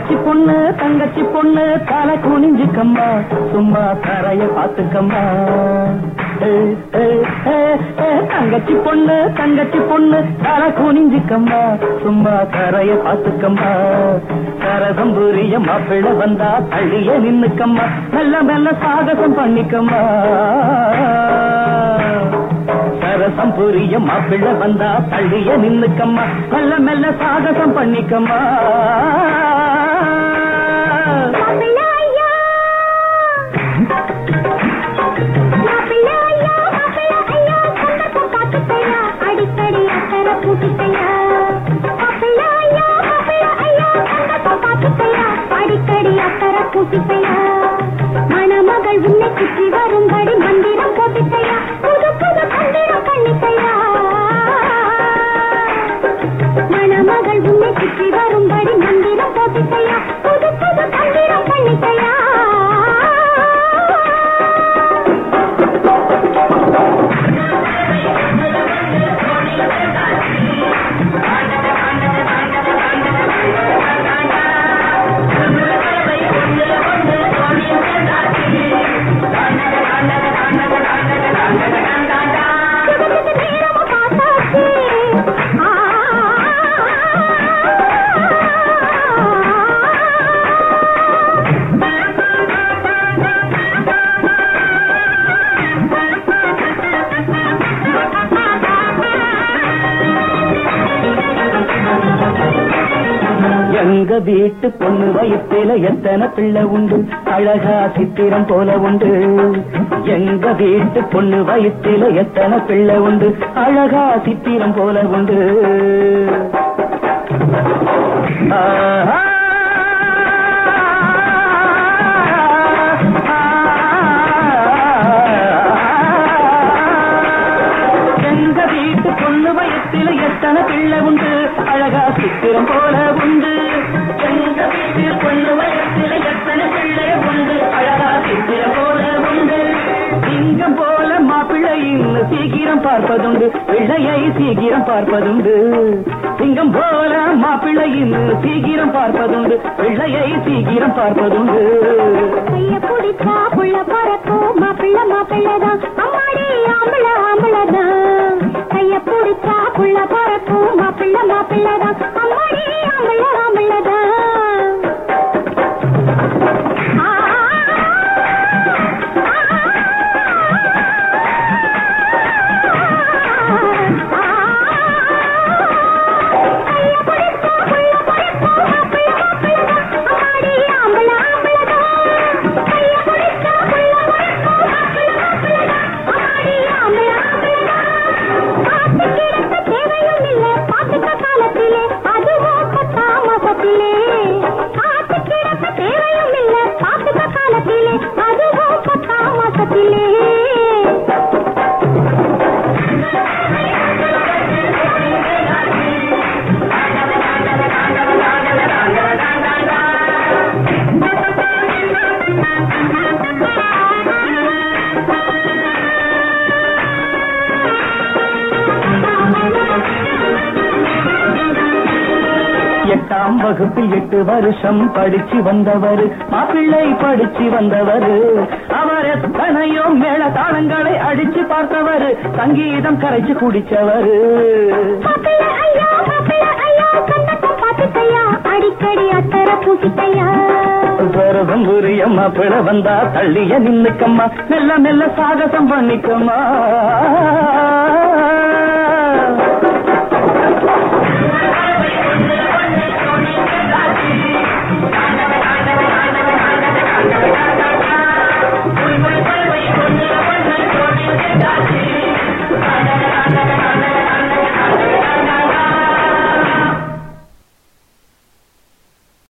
தங்கச்சி பொண்ணு தங்கச்சி பொண்ணு தலை குனிஞ்சுக்கம்மா சும்மா தரைய பாத்துக்கம்மா ஏய், ஏய், ஏய், ஏய், தங்கச்சி பொண்ணு தங்கச்சி பொண்ணு தலை குனிஞ்சுக்கம்மா சும்மா தரைய பாத்துக்கம்மா சரதம் புரிய மாப்பிள்ள வந்தா தள்ளிய நின்னுக்கம்மா மெல்ல மெல்ல சாகசம் பண்ணிக்கம்மா சரசம் புரிய மாப்பிள்ள வந்தா தள்ளிய நின்னுக்கம்மா மெல்ல மெல்ல சாகசம் பண்ணிக்கம்மா மாப்பிள்ள ஐயா மாப்பிள்ள ஐயா மாப்பிள்ள ஐயா சந்தர்ப்பம் பார்த்துக்கையா அடிக்கடி அக்கறை கூட்டிக்கையா மாப்பிள்ள ஐயா மாப்பிள்ள ஐயா சந்தர்ப்பம் பார்த்துக்கையா அடிக்கடி அக்கறை கூட்டிக்கையா மணமகள் உன்னை சுற்றி வரும்படி மந்திரம் போட்டுக்கையா புது புது மந்திரம் பண்ணிக்கையா மணமகள் உன்னை சுற்றி வரும்படி மந்திரம் போட்டுக்கையா புது புது மந்திரம் பண்ணிக்கையா நேரமும் பார்த்தாச்சு எங்க வீட்டு பொண்ணு வயிற்றில எத்தனை பிள்ளை உண்டு அழகா சித்திரம் போல உண்டு எங்க வீட்டு பொண்ணு வயிற்றில எத்தனை பிள்ளை உண்டு அழகா சித்திரம் போல உண்டு ஆஹா. எங்க வீட்டு பொண்ணு வயத்தில எத்தனை பிள்ளை உண்டு அழகா சித்திரம் போல உண்டு எங்க வீட்டு பொண்ணு வயத்தில எத்தனை பிள்ளை உண்டு அழகா சித்திரம் போல உண்டு சிங்கம் போல மாப்பிள்ளையின் சீக்கிரம் பார்ப்பதுண்டு பிள்ளையை சீக்கிரம் பார்ப்பதுண்டு சிங்கம் போல மாப்பிள்ளையின் சீக்கிரம் பார்ப்பதுண்டு பிள்ளையை சீக்கிரம் பார்ப்பதுண்டு கைய பிடிச்சா புள்ள பறக்கும் மாப்பிள்ள மாப்பிள்ளதான் அம்மாடி ஆம்பள ஆம்பளதான் கைய பிடிச்சா புள்ள பறக்கும் மாப்பிள்ள மாப்பிள்ளதான் அம்மாடி ஆம்பள ஆம்பளதான் ஆ, கைய பிடிச்சா புள்ள பறக்கும் மாப்பிள்ள மாப்பிள்ளதான் அம்மாடி ஆம்பள ஆம்பளதான் கைய பிடிச்சா புள்ள பறக்கும் மாப்பிள்ள மாப்பிள்ளதான் அம்மாடி ஆம்பள ஆம்பளதான் காத்து கிடக்க தேவையும் இல்ல பாத்துக்க காலத்திலே அதுவும் பத்தா மாசத்திலே காத்து கிடக்க தேவையும் இல்ல பாத்துக்க காலத்திலே அதுவும் பத்தா மாசத்திலே எட்டாம் வகுப்பில் எட்டு வருஷம் படிச்சு வந்தவர் மாப்பிள்ளை படிச்சு வந்தவர் அவர் எத்தனையோ மேள தாளங்களை அடிச்சு பார்த்தவர் சங்கீதம் கரைச்சு குடிச்சவர் மாப்பிள்ளை ஐயா மாப்பிள்ளை ஐயா கண்ணத்தை பார்த்துக்கையா அடிக்கடி அத்தரை பூசிக்கையா சரதம் புரிய மாப்பிள வந்தா தள்ளிய நின்னுக்கம்மா மெல்ல மெல்ல சாகசம் பண்ணிக்கம்மா